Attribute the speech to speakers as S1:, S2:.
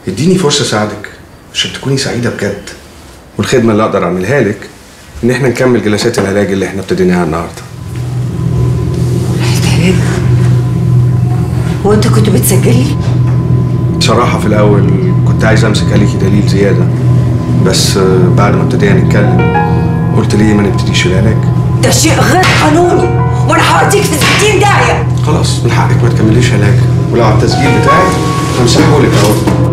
S1: اديني فرصه اساعدك عشان تكوني سعيده بجد والخدمه اللي اقدر اعملها لك ان احنا نكمل جلسات العلاج اللي احنا ابتديناها النهارده
S2: العلاج هو انت كنت بتسجلي؟
S1: بصراحه في الاول كنت عايز امسك عليكي دليل زياده بس آه، بعد ما ابتدينا نتكلم قلت ليه ما نبتديش العلاج
S2: ده شيء غير قانوني وانا هوديك في 60 داهيه
S1: خلاص من حقك ما تكمليش علاج ولو على التسجيل بتاعك همسحه لك اهو